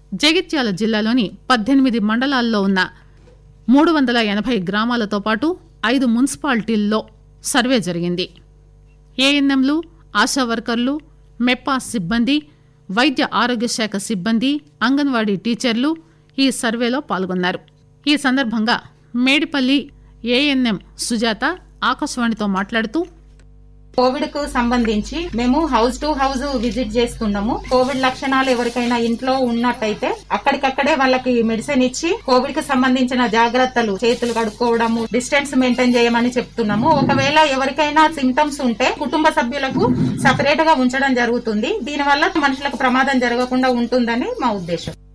జగిత్యాల జిల్లాలోని పద్దెనిమిది మండలాల్లో ఉన్న మూడు వందల ఎనభై గ్రామాలతో పాటు ఐదు మున్సిపాలిటీల్లో సర్వే జరిగింది ఏఎన్ఎంలు ఆశా వర్కర్లు మెప్పా సిబ్బంది వైద్య ఆరోగ్య శాఖ సిబ్బంది అంగన్వాడీ టీచర్లు ఈ సర్వేలో పాల్గొన్నారు ఈ సందర్భంగా మేడిపల్లి ఏఎన్ఎం సుజాత ఆకాశవాణితో మాట్లాడుతూ కోవిడ్ కు సంబంధించి మేము హౌస్ టు హౌస్ విజిట్ చేస్తున్నాము కోవిడ్ లక్షణాలు ఎవరికైనా ఇంట్లో ఉన్నట్టయితే అక్కడికక్కడే వాళ్ళకి మెడిసిన్ ఇచ్చి కోవిడ్ కు సంబంధించిన జాగ్రత్తలు చేతులు కడుక్కోవడము డిస్టెన్స్ మెయింటైన్ చేయమని చెప్తున్నాము ఒకవేళ ఎవరికైనా సిమ్టమ్స్ ఉంటే కుటుంబ సభ్యులకు సపరేట్ గా ఉంచడం జరుగుతుంది దీనివల్ల మనుషులకు ప్రమాదం జరగకుండా ఉంటుందని మా ఉద్దేశం